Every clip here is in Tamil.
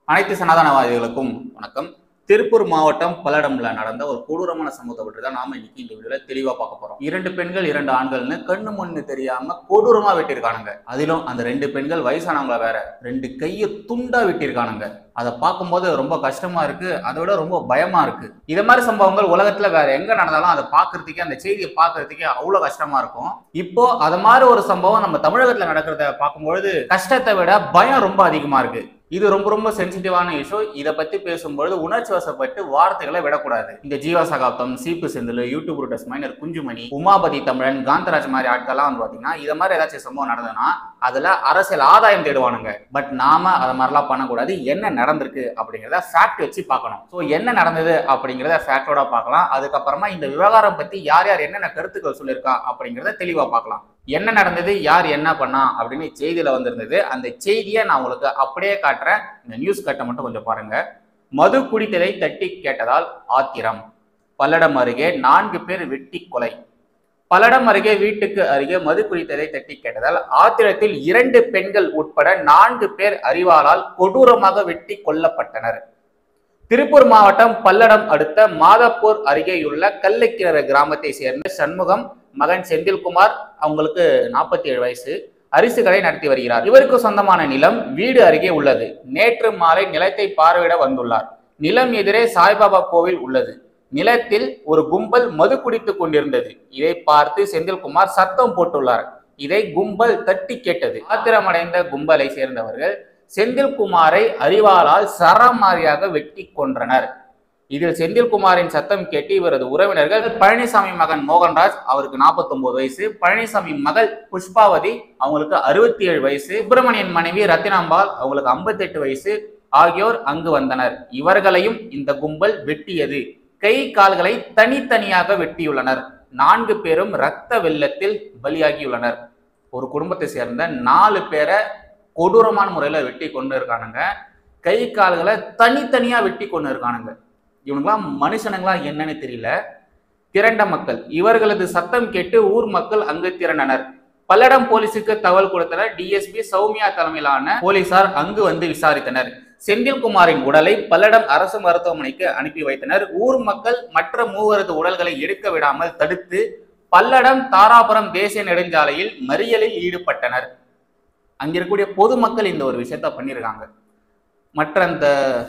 அனைத்து சனாதனவாதிகளுக்கும் வணக்கம் திருப்பூர் மாவட்டம் பல்லடம்ல நடந்த ஒரு கொடூரமான சம்பவத்தை பற்றி தான் நாம இன்னைக்கு இந்த வீடியோல தெளிவா பார்க்க போறோம் இரண்டு பெண்கள் இரண்டு ஆண்கள்னு கண்ணு மண்ணு தெரியாம கொடூரமா வெட்டியிருக்கானுங்க அதிலும் அந்த ரெண்டு பெண்கள் வயசானவங்கள வேற ரெண்டு கையை துண்டா வெட்டியிருக்கானுங்க அதை பார்க்கும்போது ரொம்ப கஷ்டமா இருக்கு அதை விட ரொம்ப பயமா இருக்கு இது மாதிரி சம்பவங்கள் உலகத்துல வேற எங்க நடந்தாலும் அதை பார்க்கறதுக்கே அந்த செய்தியை பார்க்கறதுக்கே அவ்வளவு கஷ்டமா இருக்கும் இப்போ அது மாதிரி ஒரு சம்பவம் நம்ம தமிழகத்துல நடக்கிறத பார்க்கும்பொழுது கஷ்டத்தை விட பயம் ரொம்ப அதிகமா இருக்கு இது ரொம்ப ரொம்ப சென்சிட்டிவான இஷ்யூ இதை பத்தி பேசும்பொழுது உணர்ச்சி வசப்பட்டு வார்த்தைகளை விடக்கூடாது இந்த ஜீவா சகாப்தம் சீப்பு செந்தில் யூடியூப் ரூட்டஸ் மைனர் குஞ்சுமணி உமாபதி தமிழன் காந்தராஜ் மாதிரி ஆட்கள்லாம் வந்து பாத்தீங்கன்னா இதை மாதிரி ஏதாச்சும் சம்பவம் நடந்ததுன்னா அதுல அரசியல் ஆதாயம் தேடுவானுங்க பட் நாம அதை மாதிரிலாம் பண்ணக்கூடாது என்ன நடந்திருக்கு அப்படிங்கிறத ஃபேக்ட் வச்சு பார்க்கணும் ஸோ என்ன நடந்தது அப்படிங்கிறத ஃபேக்டோட பார்க்கலாம் அதுக்கப்புறமா இந்த விவகாரம் பத்தி யார் யார் என்னென்ன கருத்துக்கள் சொல்லியிருக்கா அப்படிங்கிறத தெளிவா பார்க்கலாம் என்ன நடந்தது யார் என்ன பண்ணா அப்படின்னு செய்தியில வந்திருந்தது அந்த செய்தியை நான் உங்களுக்கு அப்படியே காட்டுறேன் இந்த நியூஸ் கட்டை மட்டும் கொஞ்சம் பாருங்க மது குடித்ததை தட்டி கேட்டதால் ஆத்திரம் பல்லடம் அருகே நான்கு பேர் வெட்டி கொலை பல்லடம் அருகே வீட்டுக்கு அருகே மது குடித்ததை தட்டி கேட்டதால் ஆத்திரத்தில் இரண்டு பெண்கள் உட்பட நான்கு பேர் அறிவாளால் கொடூரமாக வெட்டி கொல்லப்பட்டனர் திருப்பூர் மாவட்டம் பல்லடம் அடுத்த மாதப்பூர் அருகேயுள்ள கல்லைக்கிணறு கிராமத்தை சேர்ந்த சண்முகம் மகன் செந்தில்குமார் அவங்களுக்கு நாற்பத்தி ஏழு வயசு அரிசி கடை நடத்தி வருகிறார் இவருக்கு சொந்தமான நிலம் வீடு அருகே உள்ளது நேற்று மாலை நிலத்தை பார்வையிட வந்துள்ளார் நிலம் எதிரே சாய்பாபா கோவில் உள்ளது நிலத்தில் ஒரு கும்பல் மது குடித்துக் கொண்டிருந்தது இதை பார்த்து செந்தில்குமார் சத்தம் போட்டுள்ளார் இதை கும்பல் தட்டி கேட்டது ஆத்திரமடைந்த கும்பலை சேர்ந்தவர்கள் செந்தில்குமாரை அறிவாளால் சரமாரியாக வெட்டி கொன்றனர் இதில் செந்தில்குமாரின் சத்தம் கேட்டு இவரது உறவினர்கள் பழனிசாமி மகன் மோகன்ராஜ் அவருக்கு 49 வயசு பழனிசாமி மகள் புஷ்பாவதி அவங்களுக்கு அறுபத்தி ஏழு வயசு சுப்பிரமணியன் மனைவி ரத்தினாம்பாள் அவங்களுக்கு 58 வயசு ஆகியோர் அங்கு வந்தனர் இவர்களையும் இந்த கும்பல் வெட்டியது கை கால்களை தனித்தனியாக வெட்டியுள்ளனர் நான்கு பேரும் இரத்த வெள்ளத்தில் பலியாகியுள்ளனர் ஒரு குடும்பத்தை சேர்ந்த நாலு பேரை கொடூரமான முறையில் வெட்டி கொண்டு இருக்கானுங்க கை கால்களை தனித்தனியா வெட்டி கொண்டு இருக்கானுங்க இவனுங்களாம் மனுஷனுங்களா என்னன்னு தெரியல திரண்ட மக்கள் இவர்களது சத்தம் கேட்டு ஊர் மக்கள் அங்கு திரண்டனர் பல்லடம் போலீசுக்கு தகவல் கொடுத்தனர் டிஎஸ்பி சௌமியா தலைமையிலான போலீசார் அங்கு வந்து விசாரித்தனர் செந்தில்குமாரின் உடலை பல்லடம் அரசு மருத்துவமனைக்கு அனுப்பி வைத்தனர் ஊர் மக்கள் மற்ற மூவரது உடல்களை எடுக்க விடாமல் தடுத்து பல்லடம் தாராபுரம் தேசிய நெடுஞ்சாலையில் மறியலில் ஈடுபட்டனர் அங்க இருக்கக்கூடிய பொதுமக்கள் இந்த ஒரு விஷயத்த பண்ணியிருக்காங்க மற்ற அந்த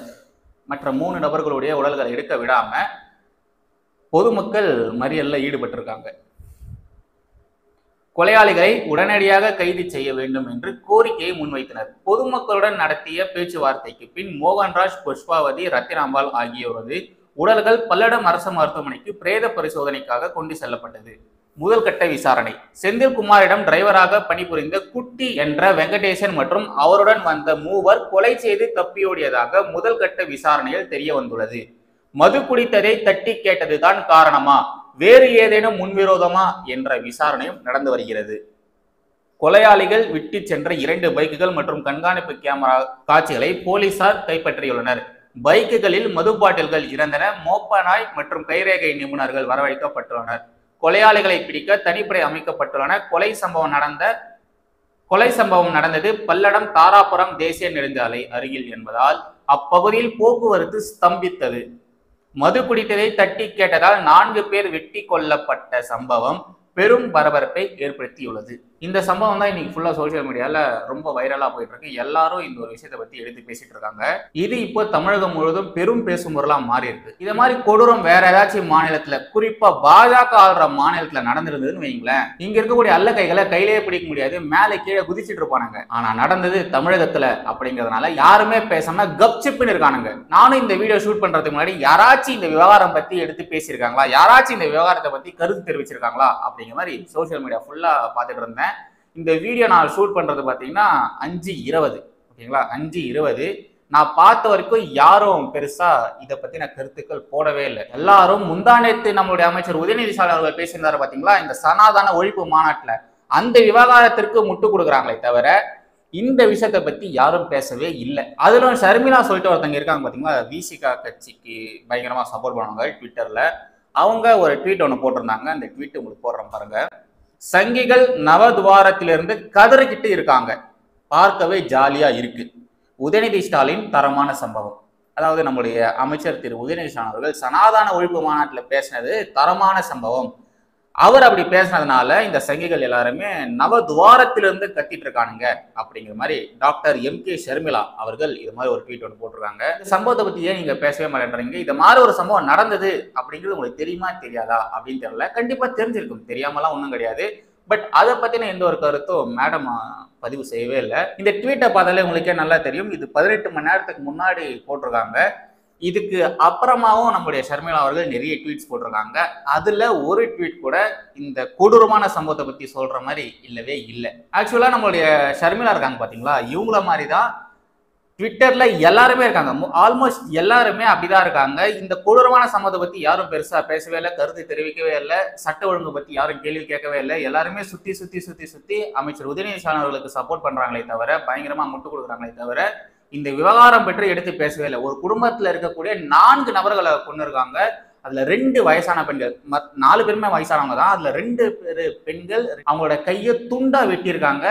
மற்ற மூணு நபர்களுடைய உடல்களை எடுக்க விடாம பொதுமக்கள் மறியல்ல ஈடுபட்டிருக்காங்க கொலையாளிகளை உடனடியாக கைது செய்ய வேண்டும் என்று கோரிக்கையை முன்வைத்தனர் பொதுமக்களுடன் நடத்திய பேச்சுவார்த்தைக்கு பின் மோகன்ராஜ் புஷ்பாவதி ரத்தினாம்பாள் ஆகியோரது உடல்கள் பல்லடம் அரசு மருத்துவமனைக்கு பிரேத பரிசோதனைக்காக கொண்டு செல்லப்பட்டது முதல் கட்ட விசாரணை செந்தில்குமாரிடம் டிரைவராக பணிபுரிந்த குட்டி என்ற வெங்கடேசன் மற்றும் அவருடன் வந்த மூவர் கொலை செய்து தப்பியோடியதாக முதல் கட்ட விசாரணையில் தெரிய வந்துள்ளது மது குடித்ததை தட்டி கேட்டதுதான் காரணமா வேறு ஏதேனும் முன்விரோதமா என்ற விசாரணையும் நடந்து வருகிறது கொலையாளிகள் விட்டு சென்ற இரண்டு பைக்குகள் மற்றும் கண்காணிப்பு கேமரா காட்சிகளை போலீசார் கைப்பற்றியுள்ளனர் பைக்குகளில் மது பாட்டில்கள் இருந்தன மோப்ப நாய் மற்றும் கைரேகை நிபுணர்கள் வரவழைக்கப்பட்டுள்ளனர் கொலையாளிகளை பிடிக்க தனிப்படை அமைக்கப்பட்டுள்ளன கொலை சம்பவம் நடந்த கொலை சம்பவம் நடந்தது பல்லடம் தாராபுரம் தேசிய நெடுஞ்சாலை அருகில் என்பதால் அப்பகுதியில் போக்குவரத்து ஸ்தம்பித்தது மது குடித்ததை தட்டி கேட்டதால் நான்கு பேர் வெட்டி கொல்லப்பட்ட சம்பவம் பெரும் பரபரப்பை ஏற்படுத்தியுள்ளது இந்த சம்பவம் தான் இன்னைக்கு ஃபுல்லா சோசியல் மீடியால ரொம்ப வைரலா போயிட்டு இருக்கு எல்லாரும் இந்த ஒரு விஷயத்தை பத்தி எடுத்து பேசிட்டு இருக்காங்க இது இப்போ தமிழகம் முழுவதும் பெரும் பேசும் பொருளா மாறி இருக்கு இது மாதிரி கொடூரம் வேற ஏதாச்சும் மாநிலத்துல குறிப்பா பாஜக ஆள்ற மாநிலத்துல நடந்திருந்ததுன்னு வைங்களேன் இங்க இருக்கக்கூடிய அல்ல கைகளை கையிலேயே பிடிக்க முடியாது மேலே கீழே குதிச்சிட்டு இருப்பானுங்க ஆனா நடந்தது தமிழகத்துல அப்படிங்கறதுனால யாருமே பேசாம கப்சிப்புன்னு இருக்கானுங்க நானும் இந்த வீடியோ ஷூட் பண்றதுக்கு முன்னாடி யாராச்சும் இந்த விவகாரம் பத்தி எடுத்து பேசியிருக்காங்களா யாராச்சும் இந்த விவகாரத்தை பத்தி கருத்து தெரிவிச்சிருக்காங்களா அப்படிங்கிற மாதிரி சோசியல் மீடியா ஃபுல்லா பார்த்துட்டு இருந்தேன் இந்த வீடியோ நான் ஷூட் பண்றது பார்த்தீங்கன்னா அஞ்சு இருபது ஓகேங்களா அஞ்சு இருபது நான் பார்த்த வரைக்கும் யாரும் பெருசா இதை பத்தின கருத்துக்கள் போடவே இல்லை எல்லாரும் முந்தானத்து நம்மளுடைய அமைச்சர் உதயநிதி ஸ்டாலின் அவர்கள் பேசியிருந்தாரு பாத்தீங்களா இந்த சனாதன ஒழிப்பு மாநாட்டுல அந்த விவகாரத்திற்கு முட்டு கொடுக்குறாங்களே தவிர இந்த விஷயத்தை பத்தி யாரும் பேசவே இல்லை அதுல ஷர்மிளா சொல்லிட்டு ஒருத்தங்க இருக்காங்க பாத்தீங்களா விசிகா கட்சிக்கு பயங்கரமா சப்போர்ட் பண்ணுவாங்க ட்விட்டர்ல அவங்க ஒரு ட்வீட் ஒன்று போட்டிருந்தாங்க அந்த ட்வீட் உங்களுக்கு போடுறேன் பாருங்க சங்கிகள் நவதுவாரத்திலிருந்து கதறிக்கிட்டு இருக்காங்க பார்க்கவே ஜாலியா இருக்கு உதயநிதி ஸ்டாலின் தரமான சம்பவம் அதாவது நம்முடைய அமைச்சர் திரு உதயநிதி ஸ்டாலின் அவர்கள் சனாதன ஒழிப்பு மாநாட்டில் பேசினது தரமான சம்பவம் அவர் அப்படி பேசினதுனால இந்த சங்கிகள் எல்லாருமே நவ துவாரத்திலிருந்து கத்திட்டு இருக்கானுங்க அப்படிங்கிற மாதிரி டாக்டர் எம் கே ஷர்மிளா அவர்கள் இது மாதிரி ஒரு ட்வீட் ஒன்று போட்டிருக்காங்க இந்த சம்பவத்தை பத்தி ஏன் நீங்க பேசவே மாட்டேன்றீங்க இது மாதிரி ஒரு சம்பவம் நடந்தது அப்படிங்கிறது உங்களுக்கு தெரியுமா தெரியாதா அப்படின்னு தெரியல கண்டிப்பா தெரிஞ்சிருக்கும் தெரியாமலாம் ஒன்றும் கிடையாது பட் அதை பத்தின எந்த ஒரு கருத்தும் மேடம் பதிவு செய்யவே இல்லை இந்த ட்வீட்டை பார்த்தாலே உங்களுக்கே நல்லா தெரியும் இது பதினெட்டு மணி நேரத்துக்கு முன்னாடி போட்டிருக்காங்க இதுக்கு அப்புறமாவும் நம்முடைய ஷர்மிளா அவர்கள் நிறைய ட்வீட்ஸ் போட்டிருக்காங்க அதுல ஒரு ட்வீட் கூட இந்த கொடூரமான சம்பவத்தை பத்தி சொல்ற மாதிரி இல்லவே இல்லை ஆக்சுவலா நம்மளுடைய ஷர்மிளா இருக்காங்க பாத்தீங்களா இவங்கள மாதிரி தான் ட்விட்டர்ல எல்லாருமே இருக்காங்க ஆல்மோஸ்ட் எல்லாருமே அப்படிதான் இருக்காங்க இந்த கொடூரமான சம்பவத்தை பத்தி யாரும் பெருசா பேசவே இல்லை கருத்து தெரிவிக்கவே இல்லை சட்ட ஒழுங்கு பத்தி யாரும் கேள்வி கேட்கவே இல்லை எல்லாருமே சுத்தி சுத்தி சுத்தி சுத்தி அமைச்சர் உதயநிதி ஸ்டாலின் அவர்களுக்கு சப்போர்ட் பண்றாங்களே தவிர பயங்கரமா முட்டு கொடுக்குறாங்களே தவிர இந்த விவகாரம் பற்றி எடுத்து பேசவே இல்லை ஒரு குடும்பத்துல இருக்கக்கூடிய நான்கு நபர்களை கொண்டு இருக்காங்க அதுல ரெண்டு வயசான பெண்கள் மத்- நாலு பேருமே வயசானவங்க தான் அதுல ரெண்டு பேரு பெண்கள் அவங்களோட கையை துண்டா வெட்டியிருக்காங்க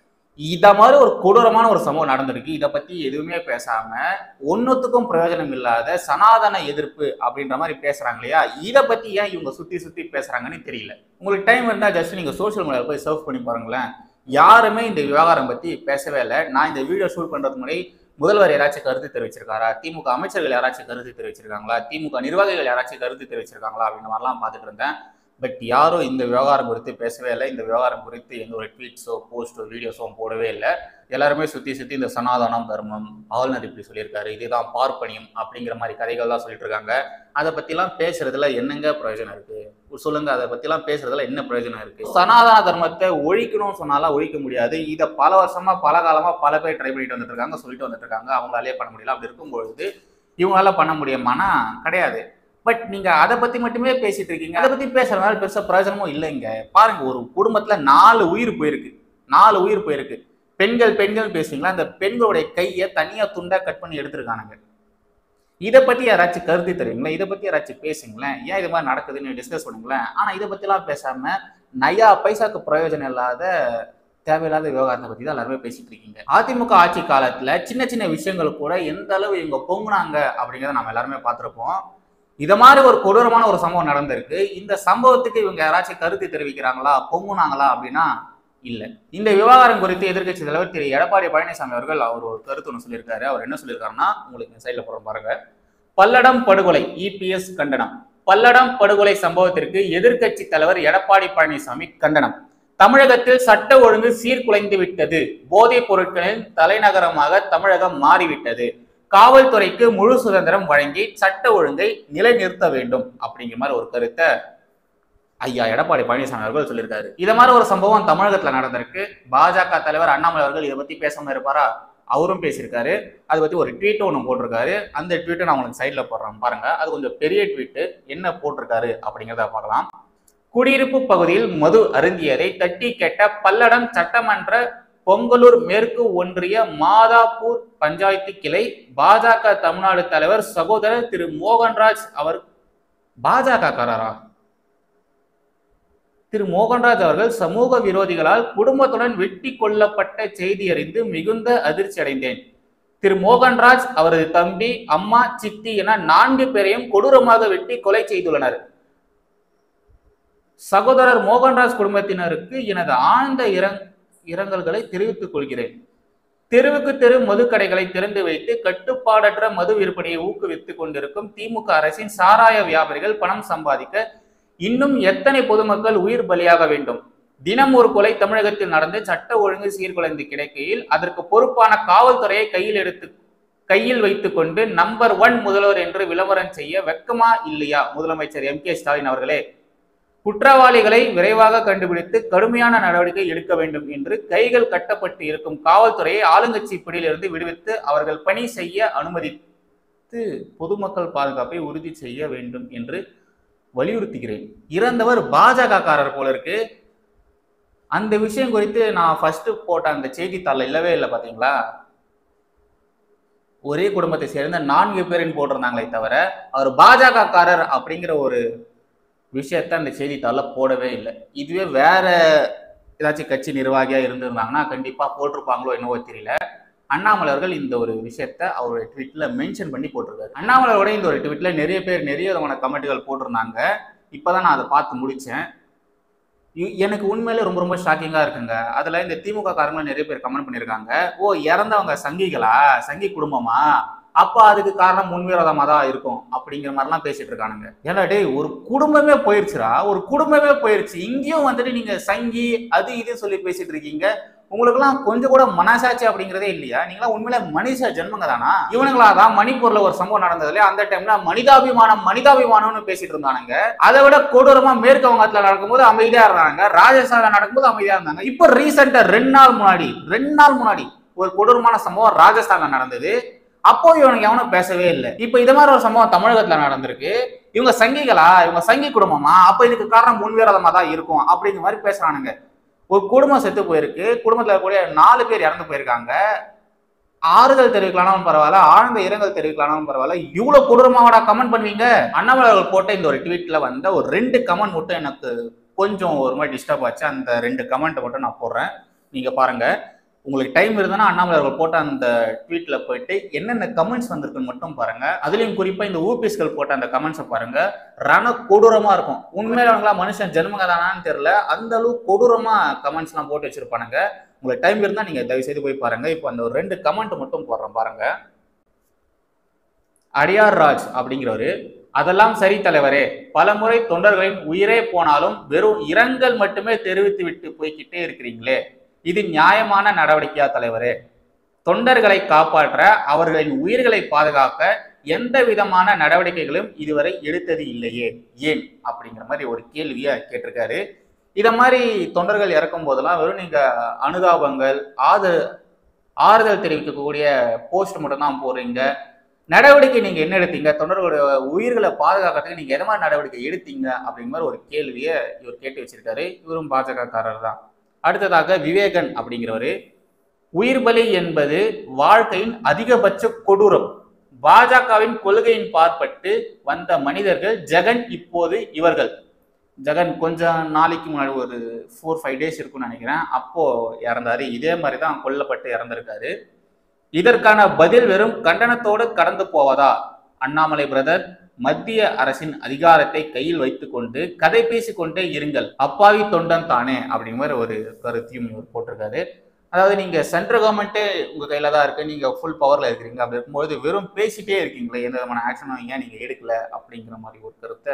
இத மாதிரி ஒரு கொடூரமான ஒரு சம்பவம் நடந்திருக்கு இத பத்தி எதுவுமே பேசாம ஒன்னுத்துக்கும் பிரயோஜனம் இல்லாத சனாதன எதிர்ப்பு அப்படின்ற மாதிரி பேசுறாங்க இல்லையா இத பத்தி ஏன் இவங்க சுத்தி சுத்தி பேசுறாங்கன்னு தெரியல உங்களுக்கு டைம் இருந்தா ஜஸ்ட் நீங்க சோஷியல் மீடியாவில் போய் சர்ச் பண்ணி பாருங்களேன் யாருமே இந்த விவகாரம் பத்தி பேசவே இல்லை நான் இந்த வீடியோ ஷூட் பண்றதுக்கு முன்னாடி முதல்வர் யாராச்சும் கருத்து தெரிவிச்சிருக்காரா திமுக அமைச்சர்கள் யாராச்சும் கருத்து தெரிவிச்சிருக்காங்களா திமுக நிர்வாகிகள் யாராச்சும் கருத்து தெரிவிச்சிருக்காங்களா அப்படின்ற மாதிரிலாம் பார்த்துட்டு இருந்தேன் பட் யாரும் இந்த விவகாரம் குறித்து பேசவே இல்லை இந்த விவகாரம் குறித்து எந்த ஒரு ட்வீட்ஸோ போஸ்டோ வீடியோஸோ போடவே இல்லை எல்லாருமே சுற்றி சுற்றி இந்த சனாதனம் தர்மம் ஆளுநர் இப்படி சொல்லியிருக்காரு இதுதான் பார்ப்பனியம் அப்படிங்கிற மாதிரி கதைகள் தான் சொல்லிட்டு இருக்காங்க அதை பற்றிலாம் பேசுறதுல என்னங்க பிரயோஜனம் இருக்கு சொல்லுங்க அதை பற்றிலாம் பேசுறதுல என்ன பிரயோஜனம் இருக்கு சனாதன தர்மத்தை ஒழிக்கணும்னு சொன்னாலாம் ஒழிக்க முடியாது இதை பல வருஷமா பல காலமா பல பேர் ட்ரை பண்ணிட்டு வந்துட்டு இருக்காங்க சொல்லிட்டு வந்துட்டு இருக்காங்க அவங்களாலே பண்ண முடியல அப்படி இருக்கும்பொழுது இவங்களால பண்ண முடியுமானா கிடையாது பட் நீங்க அதை பத்தி மட்டுமே பேசிட்டு இருக்கீங்க அதை பத்தி பேசுறதுனால பெருசா பிரயோஜனமும் இல்லைங்க பாருங்க ஒரு குடும்பத்துல நாலு உயிர் போயிருக்கு நாலு உயிர் போயிருக்கு பெண்கள் பெண்கள் பேசுவீங்களா அந்த பெண்களுடைய கையை தனியா துண்டா கட் பண்ணி எடுத்திருக்கானுங்க இதை பத்தி யாராச்சும் கருத்து தெரியுங்களா இதை பத்தி யாராச்சும் பேசுங்களேன் ஏன் இது மாதிரி நடக்குதுன்னு டிஸ்கஸ் பண்ணுங்களேன் ஆனா இதை பத்திலாம் பேசாம நயா பைசாக்கு பிரயோஜனம் இல்லாத தேவையில்லாத விவகாரத்தை பத்தி தான் எல்லாருமே பேசிட்டு இருக்கீங்க அதிமுக ஆட்சி காலத்துல சின்ன சின்ன விஷயங்கள் கூட எந்த அளவு இவங்க பொங்குனாங்க அப்படிங்கிறத நம்ம எல்லாருமே பார்த்திருப்போம் இத மாதிரி ஒரு கொடூரமான ஒரு சம்பவம் நடந்திருக்கு இந்த சம்பவத்துக்கு இவங்க யாராச்சும் கருத்து தெரிவிக்கிறாங்களா பொங்குனாங்களா அப்படின்னா இல்ல இந்த விவகாரம் குறித்து எதிர்க்கட்சி தலைவர் திரு எடப்பாடி பழனிசாமி அவர்கள் அவர் ஒரு கருத்து ஒன்று சொல்லியிருக்காரு அவர் என்ன சொல்லியிருக்காருன்னா உங்களுக்கு சைட்ல போற பாருங்க பல்லடம் படுகொலை இபிஎஸ் கண்டனம் பல்லடம் படுகொலை சம்பவத்திற்கு எதிர்க்கட்சி தலைவர் எடப்பாடி பழனிசாமி கண்டனம் தமிழகத்தில் சட்ட ஒழுங்கு சீர்குலைந்து விட்டது போதைப் பொருட்களின் தலைநகரமாக தமிழகம் மாறிவிட்டது காவல்துறைக்கு முழு சுதந்திரம் வழங்கி சட்ட ஒழுங்கை நிலைநிறுத்த வேண்டும் அப்படிங்கிற மாதிரி ஒரு கருத்தை ஐயா எடப்பாடி பழனிசாமி அவர்கள் சொல்லியிருக்காரு இத மாதிரி ஒரு சம்பவம் தமிழகத்துல நடந்திருக்கு பாஜக தலைவர் அண்ணாமலை அவர்கள் இதை பத்தி பேசாம இருப்பாரா அவரும் பேசியிருக்காரு அதை பத்தி ஒரு ட்வீட் ஒன்று போட்டிருக்காரு அந்த ட்வீட்டை நான் உங்களுக்கு சைட்ல போடுறேன் பாருங்க அது கொஞ்சம் பெரிய ட்வீட்டு என்ன போட்டிருக்காரு அப்படிங்கிறத பார்க்கலாம் குடியிருப்பு பகுதியில் மது அருந்தியதை தட்டி கேட்ட பல்லடம் சட்டமன்ற பொங்கலூர் மேற்கு ஒன்றிய மாதாப்பூர் பஞ்சாயத்து கிளை பாஜக தமிழ்நாடு தலைவர் சகோதரர் திரு மோகன்ராஜ் அவர் பாஜக காரரா திரு மோகன்ராஜ் அவர்கள் சமூக விரோதிகளால் குடும்பத்துடன் வெட்டி கொல்லப்பட்ட செய்தி அறிந்து மிகுந்த அதிர்ச்சி அடைந்தேன் திரு மோகன்ராஜ் அவரது தம்பி அம்மா சித்தி என நான்கு பேரையும் கொடூரமாக வெட்டி கொலை செய்துள்ளனர் சகோதரர் மோகன்ராஜ் குடும்பத்தினருக்கு எனது ஆழ்ந்த இரங் இரங்கல்களை தெரிவித்துக் கொள்கிறேன் தெருவுக்கு தெரு மதுக்கடைகளை திறந்து வைத்து கட்டுப்பாடற்ற மது விற்பனையை ஊக்குவித்துக் கொண்டிருக்கும் திமுக அரசின் சாராய வியாபாரிகள் பணம் சம்பாதிக்க இன்னும் எத்தனை பொதுமக்கள் உயிர் பலியாக வேண்டும் தினம் ஒரு கொலை தமிழகத்தில் நடந்து சட்ட ஒழுங்கு சீர்குலைந்து கிடைக்கையில் அதற்கு பொறுப்பான காவல்துறையை கையில் எடுத்து கையில் வைத்துக்கொண்டு நம்பர் ஒன் முதல்வர் என்று விளம்பரம் செய்ய வெக்கமா இல்லையா முதலமைச்சர் எம் கே ஸ்டாலின் அவர்களே குற்றவாளிகளை விரைவாக கண்டுபிடித்து கடுமையான நடவடிக்கை எடுக்க வேண்டும் என்று கைகள் கட்டப்பட்டு இருக்கும் காவல்துறையை ஆளுங்கட்சி பிடியிலிருந்து விடுவித்து அவர்கள் பணி செய்ய அனுமதித்து பொதுமக்கள் பாதுகாப்பை உறுதி செய்ய வேண்டும் என்று வலியுறுத்துகிறேன் இறந்தவர் பாஜக காரர் போல இருக்கு அந்த விஷயம் குறித்து நான் ஃபர்ஸ்ட் போட்ட அந்த செய்தித்தாளில் இல்லவே இல்லை பாத்தீங்களா ஒரே குடும்பத்தை சேர்ந்த நான்கு பேரின் போட்டிருந்தாங்களே தவிர அவர் பாஜக காரர் அப்படிங்கிற ஒரு விஷயத்த அந்த செய்தித்தாளில் போடவே இல்லை இதுவே வேற ஏதாச்சும் கட்சி நிர்வாகியா இருந்திருந்தாங்கன்னா கண்டிப்பா போட்டிருப்பாங்களோ என்னவோ தெரியல அண்ணாமலை அவர்கள் இந்த ஒரு விஷயத்த அவருடைய ட்வீட்ல மென்ஷன் பண்ணி போட்டிருக்காரு அண்ணாமலையோட இந்த ஒரு ட்வீட்ல நிறைய பேர் நிறைய விதமான கமெண்ட்டுகள் போட்டிருந்தாங்க இப்பதான் நான் அதை பார்த்து முடிச்சேன் இ- எனக்கு உண்மையிலே ரொம்ப ரொம்ப ஷாக்கிங்கா இருக்குங்க அதுல இந்த திமுக காரங்களும் நிறைய பேர் கமெண்ட் பண்ணியிருக்காங்க ஓ இறந்தவங்க சங்கிகளா சங்கி குடும்பமா அப்ப அதுக்கு காரணம் முன்விரோதமா தான் இருக்கும் அப்படிங்கிற மாதிரிலாம் பேசிட்டு இருக்கானுங்க ஏன்னா டேய் ஒரு குடும்பமே போயிருச்சுடா ஒரு குடும்பமே போயிருச்சு இங்கேயும் வந்துட்டு நீங்க சங்கி அது இதுன்னு சொல்லி பேசிட்டு இருக்கீங்க உங்களுக்குலாம் கொஞ்சம் கூட மனசாட்சி அப்படிங்கிறதே இல்லையா நீங்களாம் உண்மையில மனுஷ ஜென்மங்க தானா இவனுங்களா தான் மணிப்பூர்ல ஒரு சம்பவம் நடந்ததுல அந்த டைம்ல மனிதாபிமானம் மனிதாபிமானம்னு பேசிட்டு இருந்தானுங்க அதை விட கொடூரமா மேற்கு வங்கத்துல நடக்கும்போது அமைதியா இருந்தாங்க ராஜஸ்தான்ல நடக்கும்போது அமைதியா இருந்தாங்க இப்போ ரீசெண்டா ரெண்டு நாள் முன்னாடி ரெண்டு நாள் முன்னாடி ஒரு கொடூரமான சம்பவம் ராஜஸ்தான்ல நடந்தது அப்போ இவனுக்கு எவனும் பேசவே இல்லை இப்போ இது மாதிரி ஒரு சம்பவம் தமிழகத்துல நடந்திருக்கு இவங்க சங்கிகளா இவங்க சங்கி குடும்பமா அப்ப இதுக்கு காரணம் முன்விரோதமா தான் இருக்கும் அப்படிங்கிற மாதிரி பேசுறானுங்க ஒரு குடும்பம் செத்து போயிருக்கு குடும்பத்துல இருக்கக்கூடிய நாலு பேர் இறந்து போயிருக்காங்க ஆறுதல் தெரிவிக்கலாம்னாலும் பரவாயில்ல ஆழ்ந்த இரங்கல் தெரிவிக்கலாம்னாலும் பரவாயில்ல இவ்வளவு கொடூரமாவடா கமெண்ட் பண்ணுவீங்க அண்ணாமலை அவர்கள் போட்ட இந்த ஒரு ட்வீட்ல வந்த ஒரு ரெண்டு கமெண்ட் மட்டும் எனக்கு கொஞ்சம் ஒரு மாதிரி டிஸ்டர்ப் ஆச்சு அந்த ரெண்டு கமெண்ட் மட்டும் நான் போடுறேன் நீங்க பாருங்க உங்களுக்கு டைம் இருந்ததுன்னா அண்ணாமலை அவர்கள் போட்ட அந்த ட்வீட்ல போயிட்டு என்னென்ன கமெண்ட்ஸ் வந்திருக்குன்னு மட்டும் பாருங்க அதுலயும் குறிப்பா இந்த ஊபிஸ்கள் போட்ட அந்த கமெண்ட்ஸை பாருங்க ரண கொடூரமா இருக்கும் உண்மையில அவங்களா மனுஷன் ஜென்மங்க தானான்னு தெரியல அந்த அளவு கொடூரமா கமெண்ட்ஸ் எல்லாம் போட்டு வச்சிருப்பானுங்க உங்களுக்கு டைம் இருந்தா நீங்க தயவு செய்து போய் பாருங்க இப்போ அந்த ஒரு ரெண்டு கமெண்ட் மட்டும் போடுறேன் பாருங்க அடியார் ராஜ் அப்படிங்கிறவரு அதெல்லாம் சரி தலைவரே பலமுறை தொண்டர்களின் உயிரே போனாலும் வெறும் இரங்கல் மட்டுமே தெரிவித்து விட்டு போய்கிட்டே இருக்கிறீங்களே இது நியாயமான நடவடிக்கையா தலைவரே தொண்டர்களை காப்பாற்ற அவர்களின் உயிர்களை பாதுகாக்க எந்த விதமான நடவடிக்கைகளும் இதுவரை எடுத்தது இல்லையே ஏன் அப்படிங்கிற மாதிரி ஒரு கேள்வியை கேட்டிருக்காரு இத மாதிரி தொண்டர்கள் இறக்கும் போதெல்லாம் வெறும் நீங்க அனுதாபங்கள் ஆது ஆறுதல் தெரிவிக்கக்கூடிய போஸ்ட் மட்டும் தான் போடுறீங்க நடவடிக்கை நீங்க என்ன எடுத்தீங்க தொண்டர்களுடைய உயிர்களை பாதுகாக்கிறதுக்கு நீங்க எந்த மாதிரி நடவடிக்கை எடுத்தீங்க அப்படிங்கிற மாதிரி ஒரு கேள்வியை இவர் கேட்டு வச்சிருக்காரு இவரும் பாஜகக்காரர் தான் அடுத்ததாக விவேகன் அப்படிங்கிறவரு உயிர் பலி என்பது வாழ்க்கையின் அதிகபட்ச கொடூரம் பாஜகவின் கொள்கையின் பார்ப்பட்டு வந்த மனிதர்கள் ஜெகன் இப்போது இவர்கள் ஜெகன் கொஞ்சம் நாளைக்கு முன்னாடி ஒரு ஃபோர் ஃபைவ் டேஸ் இருக்கும்னு நினைக்கிறேன் அப்போ இறந்தாரு இதே மாதிரி தான் கொல்லப்பட்டு இறந்திருக்காரு இதற்கான பதில் வெறும் கண்டனத்தோடு கடந்து போவதா அண்ணாமலை பிரதர் மத்திய அரசின் அதிகாரத்தை கையில் வைத்துக்கொண்டு கதை பேசிக்கொண்டே இருங்கள் அப்பாவி தொண்டன் தானே அப்படிங்கிற மாதிரி ஒரு கருத்தையும் இவர் போட்டிருக்காரு அதாவது நீங்க சென்ட்ரல் கவர்மெண்ட்டே உங்க கையில தான் இருக்கு நீங்க ஃபுல் பவர்ல இருக்கிறீங்க அப்படி இருக்கும்போது வெறும் பேசிட்டே இருக்கீங்களே எந்த விதமான ஆக்ஷனும் ஏன் நீங்க எடுக்கல அப்படிங்கிற மாதிரி ஒரு கருத்தை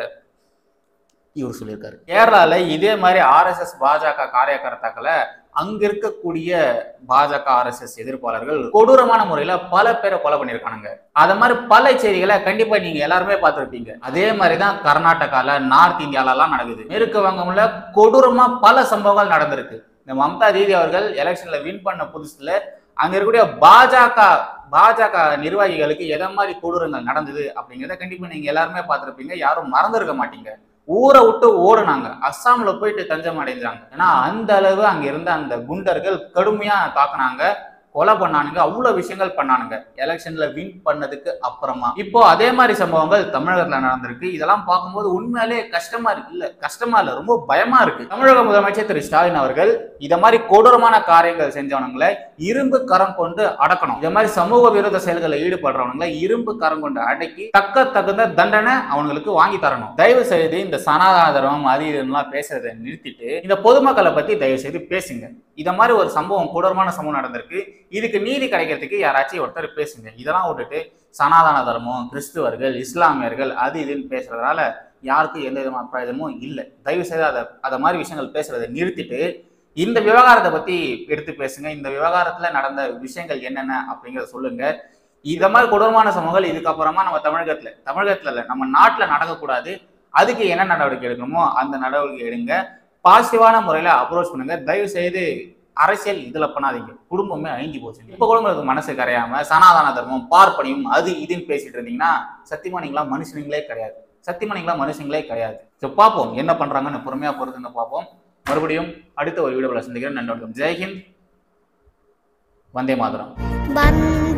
இவர் சொல்லியிருக்காரு கேரளால இதே மாதிரி ஆர்எஸ்எஸ் பாஜக காரியகர்த்தாக்களை அங்க இருக்கக்கூடிய பாஜக ஆர்எஸ்எஸ் எதிர்ப்பாளர்கள் கொடூரமான முறையில பல பேரை கொலை பண்ணியிருக்கானுங்க அத மாதிரி பல செய்திகளை கண்டிப்பா நீங்க எல்லாருமே பார்த்திருப்பீங்க அதே மாதிரி தான் கர்நாடகால நார்த் இந்தியால எல்லாம் நடக்குது மேற்கு வங்கம்ல கொடூரமா பல சம்பவங்கள் நடந்திருக்கு இந்த மம்தா தீதி அவர்கள் எலெக்ஷன்ல வின் பண்ண புதுசுல அங்க இருக்கக்கூடிய பாஜக பாஜக நிர்வாகிகளுக்கு எதை மாதிரி கொடூரங்கள் நடந்தது அப்படிங்கிறத கண்டிப்பா நீங்க எல்லாருமே பார்த்திருப்பீங்க யாரும் மறந்துருக்க மாட்டீங்க ஊரை விட்டு ஓடுனாங்க அஸ்ஸாம்ல போயிட்டு தஞ்சம் அடைஞ்சாங்க ஏன்னா அந்த அளவு அங்க இருந்த அந்த குண்டர்கள் கடுமையா தாக்குனாங்க கொலை பண்ணானுங்க அவ்வளவு விஷயங்கள் பண்ணானுங்க எலெக்ஷன்ல வின் பண்ணதுக்கு அப்புறமா இப்போ அதே மாதிரி சம்பவங்கள் தமிழகத்துல நடந்திருக்கு இதெல்லாம் பார்க்கும்போது உண்மையிலே கஷ்டமா இருக்கு இல்ல கஷ்டமா இல்ல ரொம்ப பயமா இருக்கு தமிழக முதலமைச்சர் திரு ஸ்டாலின் அவர்கள் இத மாதிரி கொடூரமான காரியங்கள் செஞ்சவனுங்களை இரும்பு கரம் கொண்டு அடக்கணும் இத மாதிரி சமூக விரோத செயல்களில் ஈடுபடுறவங்களை இரும்பு கரம் கொண்டு அடக்கி தக்க தகுந்த தண்டனை அவங்களுக்கு வாங்கி தரணும் தயவு செய்து இந்த சனாதாரம் அது இதுலாம் பேசுறதை நிறுத்திட்டு இந்த பொதுமக்களை பத்தி தயவு செய்து பேசுங்க இத மாதிரி ஒரு சம்பவம் கொடூரமான சம்பவம் நடந்திருக்கு இதுக்கு நீதி கிடைக்கிறதுக்கு யாராச்சும் ஒருத்தர் பேசுங்க இதெல்லாம் விட்டுட்டு சனாதன தர்மம் கிறிஸ்துவர்கள் இஸ்லாமியர்கள் அது இதுன்னு பேசுறதுனால யாருக்கும் எந்த விதமான பிரயோஜனமும் இல்லை தயவு செய்து அதை அதை மாதிரி விஷயங்கள் பேசுறதை நிறுத்திட்டு இந்த விவகாரத்தை பத்தி எடுத்து பேசுங்க இந்த விவகாரத்துல நடந்த விஷயங்கள் என்னென்ன அப்படிங்கறத சொல்லுங்க இத மாதிரி கொடூரமான சம்பவங்கள் இதுக்கப்புறமா நம்ம தமிழகத்துல தமிழகத்துல இல்ல நம்ம நாட்டுல நடக்கக்கூடாது அதுக்கு என்ன நடவடிக்கை எடுக்கணுமோ அந்த நடவடிக்கை எடுங்க பாசிட்டிவான முறையில அப்ரோச் பண்ணுங்க தயவு செய்து அரசியல் இதுல பண்ணாதீங்க குடும்பமே அழிஞ்சு போச்சு இப்ப கூட உங்களுக்கு மனசு கரையாம சனாதன தர்மம் பார்ப்பனியும் அது இதுன்னு பேசிட்டு இருந்தீங்கன்னா சத்தியமா நீங்களா மனுஷனுங்களே கிடையாது சத்தியமா நீங்களா மனுஷங்களே கிடையாது ஸோ பார்ப்போம் என்ன பண்றாங்கன்னு பொறுமையா பொறுத்துங்க பார்ப்போம் மறுபடியும் அடுத்த ஒரு வீடியோவில் சந்திக்கிறேன் நன்றி வணக்கம் ஜெய்ஹிந்த் வந்தே மாதரம் வந்தே